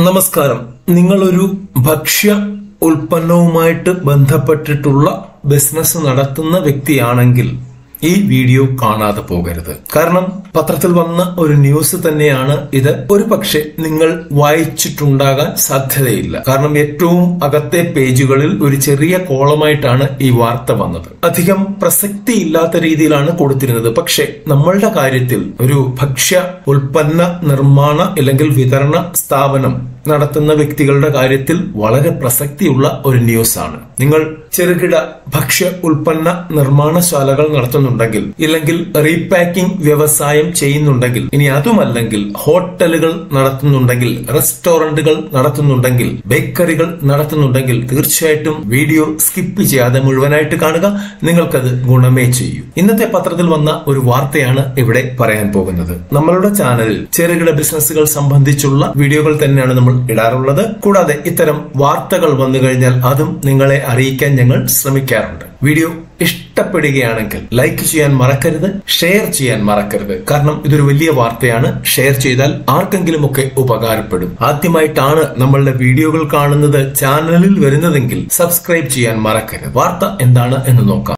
നമസ്കാരം നിങ്ങളൊരു ഭക്ഷ്യ ഉൽപ്പന്നവുമായിട്ട് ബന്ധപ്പെട്ടിട്ടുള്ള ബിസിനസ് നടത്തുന്ന വ്യക്തിയാണെങ്കിൽ ഈ വീഡിയോ കാണാതെ പോകരുത് കാരണം പത്രത്തിൽ വന്ന ഒരു ന്യൂസ് തന്നെയാണ് ഇത് ഒരു പക്ഷെ നിങ്ങൾ വായിച്ചിട്ടുണ്ടാകാൻ സാധ്യതയില്ല കാരണം ഏറ്റവും അകത്തെ പേജുകളിൽ ഒരു ചെറിയ കോളമായിട്ടാണ് ഈ വാർത്ത വന്നത് അധികം പ്രസക്തി ഇല്ലാത്ത രീതിയിലാണ് കൊടുത്തിരുന്നത് പക്ഷെ നമ്മളുടെ കാര്യത്തിൽ ഒരു ഭക്ഷ്യ ഉൽപ്പന്ന നിർമ്മാണ അല്ലെങ്കിൽ വിതരണ സ്ഥാപനം നടത്തുന്ന വ്യക്തികളുടെ കാര്യത്തിൽ വളരെ പ്രസക്തിയുള്ള ഒരു ന്യൂസ് ആണ് നിങ്ങൾ ചെറുകിട ഭക്ഷ്യ ഉൽപ്പന്ന നിർമ്മാണശാലകൾ നടത്തുന്നുണ്ടെങ്കിൽ ഇല്ലെങ്കിൽ റീപാക്കിംഗ് വ്യവസായം ചെയ്യുന്നുണ്ടെങ്കിൽ ഇനി അതുമല്ലെങ്കിൽ ഹോട്ടലുകൾ നടത്തുന്നുണ്ടെങ്കിൽ റെസ്റ്റോറന്റുകൾ നടത്തുന്നുണ്ടെങ്കിൽ ബേക്കറികൾ നടത്തുന്നുണ്ടെങ്കിൽ തീർച്ചയായിട്ടും വീഡിയോ സ്കിപ്പ് ചെയ്യാതെ മുഴുവനായിട്ട് കാണുക നിങ്ങൾക്കത് ഗുണമേ ചെയ്യൂ ഇന്നത്തെ പത്രത്തിൽ വന്ന ഒരു വാർത്തയാണ് ഇവിടെ പറയാൻ പോകുന്നത് നമ്മളുടെ ചാനലിൽ ചെറുകിട ബിസിനസ്സുകൾ സംബന്ധിച്ചുള്ള വീഡിയോകൾ തന്നെയാണ് നമ്മൾ ഇടാറുള്ളത് കൂടാതെ ഇത്തരം വാർത്തകൾ വന്നു കഴിഞ്ഞാൽ അതും നിങ്ങളെ അറിയിക്കാൻ ഞങ്ങൾ ശ്രമിക്കാറുണ്ട് വീഡിയോ ഇഷ്ടപ്പെടുകയാണെങ്കിൽ ലൈക്ക് ചെയ്യാൻ മറക്കരുത് ഷെയർ ചെയ്യാൻ മറക്കരുത് കാരണം ഇതൊരു വലിയ വാർത്തയാണ് ഷെയർ ചെയ്താൽ ആർക്കെങ്കിലും ഒക്കെ ഉപകാരപ്പെടും ആദ്യമായിട്ടാണ് നമ്മളുടെ വീഡിയോകൾ കാണുന്നത് ചാനലിൽ വരുന്നതെങ്കിൽ സബ്സ്ക്രൈബ് ചെയ്യാൻ മറക്കരുത് വാർത്ത എന്താണ് എന്ന് നോക്കാം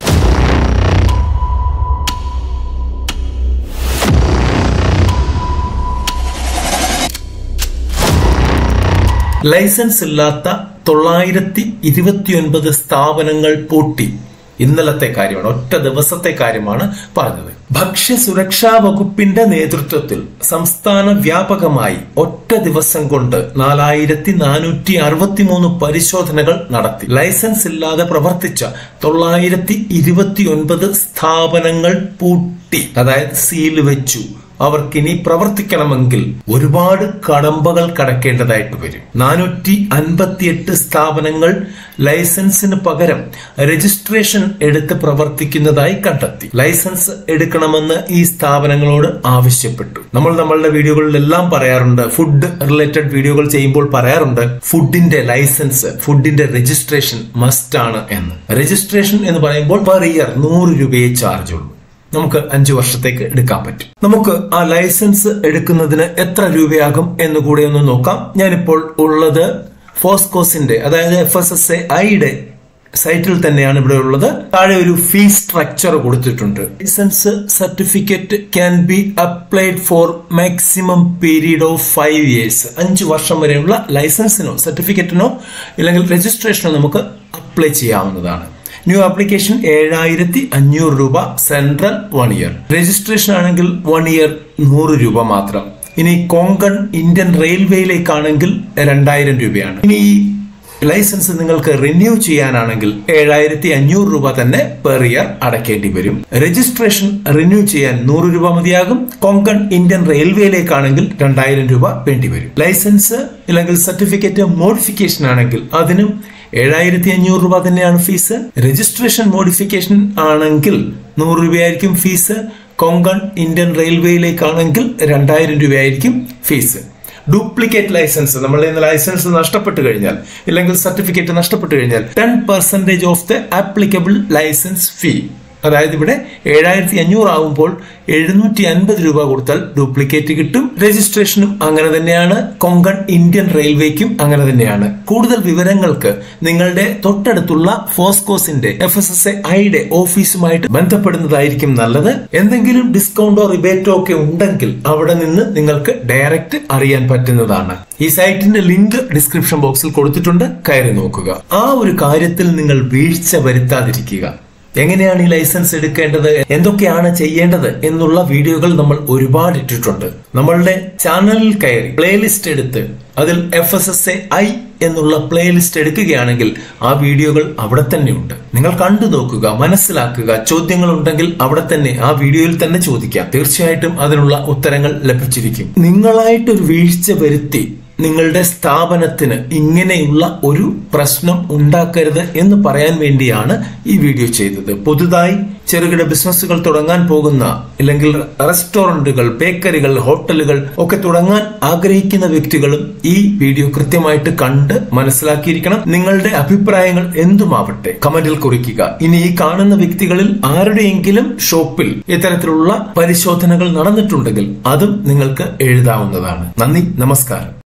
ലൈസൻസ് ഇല്ലാത്ത തൊള്ളായിരത്തി ഇരുപത്തിയൊൻപത് സ്ഥാപനങ്ങൾ പൂട്ടി ഇന്നലത്തെ കാര്യമാണ് ഒറ്റ ദിവസത്തെ കാര്യമാണ് പറഞ്ഞത് ഭക്ഷ്യസുരക്ഷാ വകുപ്പിന്റെ നേതൃത്വത്തിൽ സംസ്ഥാന വ്യാപകമായി ഒറ്റ ദിവസം കൊണ്ട് നാലായിരത്തി നാനൂറ്റി അറുപത്തിമൂന്ന് പരിശോധനകൾ നടത്തി ലൈസൻസ് ഇല്ലാതെ പ്രവർത്തിച്ച തൊള്ളായിരത്തി ഇരുപത്തിയൊൻപത് സ്ഥാപനങ്ങൾ പൂട്ടി അതായത് സീല് വെച്ചു അവർക്കിനി പ്രവർത്തിക്കണമെങ്കിൽ ഒരുപാട് കടമ്പകൾ കടക്കേണ്ടതായിട്ട് വരും നാനൂറ്റി അൻപത്തിയെട്ട് സ്ഥാപനങ്ങൾ ലൈസൻസിന് പകരം രജിസ്ട്രേഷൻ എടുത്ത് പ്രവർത്തിക്കുന്നതായി കണ്ടെത്തി ലൈസൻസ് എടുക്കണമെന്ന് ഈ സ്ഥാപനങ്ങളോട് ആവശ്യപ്പെട്ടു നമ്മൾ നമ്മളുടെ വീഡിയോകളിലെല്ലാം പറയാറുണ്ട് ഫുഡ് റിലേറ്റഡ് വീഡിയോകൾ ചെയ്യുമ്പോൾ പറയാറുണ്ട് ഫുഡിന്റെ ലൈസൻസ് ഫുഡിന്റെ രജിസ്ട്രേഷൻ മസ്റ്റ് ആണ് എന്ന് രജിസ്ട്രേഷൻ എന്ന് പറയുമ്പോൾ പെർ ഇയർ നൂറ് രൂപയെ ചാർജ് ഉള്ളൂ നമുക്ക് അഞ്ചു വർഷത്തേക്ക് എടുക്കാൻ പറ്റും നമുക്ക് ആ ലൈസൻസ് എടുക്കുന്നതിന് എത്ര രൂപയാകും എന്ന് കൂടെ ഒന്ന് നോക്കാം ഞാനിപ്പോൾ ഉള്ളത് ഫോസ്കോസിന്റെ അതായത് എഫ് എസ് എസ് എ ഐയുടെ സൈറ്റിൽ തന്നെയാണ് ഇവിടെ ഉള്ളത് താഴെ ഒരു ഫീസ് സ്ട്രക്ചർ കൊടുത്തിട്ടുണ്ട് licence certificate can be applied for maximum period of five years അഞ്ച് വർഷം വരെയുള്ള ലൈസൻസിനോ സർട്ടിഫിക്കറ്റിനോ ഇല്ലെങ്കിൽ രജിസ്ട്രേഷനോ നമുക്ക് അപ്ലൈ ചെയ്യാവുന്നതാണ് ന്യൂ ആപ്ലിക്കേഷൻ ഏഴായിരത്തി അഞ്ഞൂറ് രൂപ സെൻട്രൽ വൺ ഇയർ രജിസ്ട്രേഷൻ ആണെങ്കിൽ വൺ ഇയർ നൂറ് രൂപ മാത്രം ഇനി കൊങ്കൺ ഇന്ത്യൻ റെയിൽവേയിലേക്കാണെങ്കിൽ രണ്ടായിരം രൂപയാണ് ഇനി ഈ ലൈസൻസ് നിങ്ങൾക്ക് റിന്യൂ ചെയ്യാനാണെങ്കിൽ ഏഴായിരത്തി അഞ്ഞൂറ് രൂപ തന്നെ പെർ ഇയർ അടയ്ക്കേണ്ടി വരും രജിസ്ട്രേഷൻ റിന്യൂ ചെയ്യാൻ നൂറ് രൂപ മതിയാകും കൊങ്കൺ ഇന്ത്യൻ റെയിൽവേയിലേക്കാണെങ്കിൽ രണ്ടായിരം രൂപ വേണ്ടിവരും ലൈസൻസ് അല്ലെങ്കിൽ സർട്ടിഫിക്കറ്റ് മോഡിഫിക്കേഷൻ ആണെങ്കിൽ അതിനും ഏഴായിരത്തി അഞ്ഞൂറ് രൂപ തന്നെയാണ് ഫീസ് രജിസ്ട്രേഷൻ മോഡിഫിക്കേഷൻ ആണെങ്കിൽ നൂറ് രൂപയായിരിക്കും ഫീസ് കൊങ്കൺ ഇന്ത്യൻ റെയിൽവേയിലേക്കാണെങ്കിൽ രണ്ടായിരം രൂപയായിരിക്കും ഫീസ് ഡ്യൂപ്ലിക്കേറ്റ് ലൈസൻസ് നമ്മളുടെ ലൈസൻസ് നഷ്ടപ്പെട്ടു കഴിഞ്ഞാൽ ഇല്ലെങ്കിൽ സർട്ടിഫിക്കറ്റ് നഷ്ടപ്പെട്ടു കഴിഞ്ഞാൽ ten percentage of the applicable licence fee അതായത് ഇവിടെ ഏഴായിരത്തി അഞ്ഞൂറ് ആകുമ്പോൾ എഴുന്നൂറ്റി അൻപത് രൂപ കൊടുത്താൽ ഡ്യൂപ്ലിക്കേറ്റ് കിട്ടും രജിസ്ട്രേഷനും അങ്ങനെ തന്നെയാണ് കൊങ്കൺ ഇന്ത്യൻ റെയിൽവേക്കും അങ്ങനെ തന്നെയാണ് കൂടുതൽ വിവരങ്ങൾക്ക് നിങ്ങളുടെ തൊട്ടടുത്തുള്ള ഫോസ്കോസിന്റെ എഫ് എസ് എസ് എ ഐയുടെ ഓഫീസുമായിട്ട് ബന്ധപ്പെടുന്നതായിരിക്കും നല്ലത് എന്തെങ്കിലും ഡിസ്കൗണ്ടോ റിബേറ്റോ ഒക്കെ ഉണ്ടെങ്കിൽ അവിടെ നിന്ന് നിങ്ങൾക്ക് ഡയറക്റ്റ് അറിയാൻ പറ്റുന്നതാണ് ഈ സൈറ്റിന്റെ ലിങ്ക് ഡിസ്ക്രിപ്ഷൻ ബോക്സിൽ കൊടുത്തിട്ടുണ്ട് കയറി നോക്കുക ആ ഒരു കാര്യത്തിൽ നിങ്ങൾ വീഴ്ച വരുത്താതിരിക്കുക എങ്ങനെയാണ് ഈ ലൈസൻസ് എടുക്കേണ്ടത് എന്തൊക്കെയാണ് ചെയ്യേണ്ടത് എന്നുള്ള വീഡിയോകൾ നമ്മൾ ഒരുപാട് ഇട്ടിട്ടുണ്ട് നമ്മളുടെ ചാനലിൽ കയറി പ്ലേലിസ്റ്റ് എടുത്ത് അതിൽ F S S A I എന്നുള്ള പ്ലേലിസ്റ്റ് എടുക്കുകയാണെങ്കിൽ ആ വീഡിയോകൾ അവിടെ തന്നെയുണ്ട് നിങ്ങൾ കണ്ടു നോക്കുക മനസ്സിലാക്കുക ചോദ്യങ്ങൾ ഉണ്ടെങ്കിൽ അവിടെ തന്നെ ആ വീഡിയോയിൽ തന്നെ ചോദിക്കാം തീർച്ചയായിട്ടും അതിനുള്ള ഉത്തരങ്ങൾ ലഭിച്ചിരിക്കും നിങ്ങളായിട്ടൊരു വീഴ്ച വരുത്തി നിങ്ങളുടെ സ്ഥാപനത്തിന് ഇങ്ങനെയുള്ള ഒരു പ്രശ്നം ഉണ്ടാക്കരുത് എന്ന് പറയാൻ വേണ്ടിയാണ് ഈ വീഡിയോ ചെയ്തത് പുതുതായി ചെറുകിട ബിസിനസ്സുകൾ തുടങ്ങാൻ പോകുന്ന ഇല്ലെങ്കിൽ റെസ്റ്റോറന്റുകൾ ബേക്കറികൾ ഹോട്ടലുകൾ ഒക്കെ തുടങ്ങാൻ ആഗ്രഹിക്കുന്ന വ്യക്തികളും ഈ വീഡിയോ കൃത്യമായിട്ട് കണ്ട് മനസ്സിലാക്കിയിരിക്കണം നിങ്ങളുടെ അഭിപ്രായങ്ങൾ എന്തുമാവട്ടെ കമന്റിൽ കുറിക്കുക ഇനി ഈ കാണുന്ന വ്യക്തികളിൽ ആരുടെയെങ്കിലും ഷോപ്പിൽ ഇത്തരത്തിലുള്ള പരിശോധനകൾ നടന്നിട്ടുണ്ടെങ്കിൽ അതും നിങ്ങൾക്ക് എഴുതാവുന്നതാണ് നന്ദി നമസ്കാരം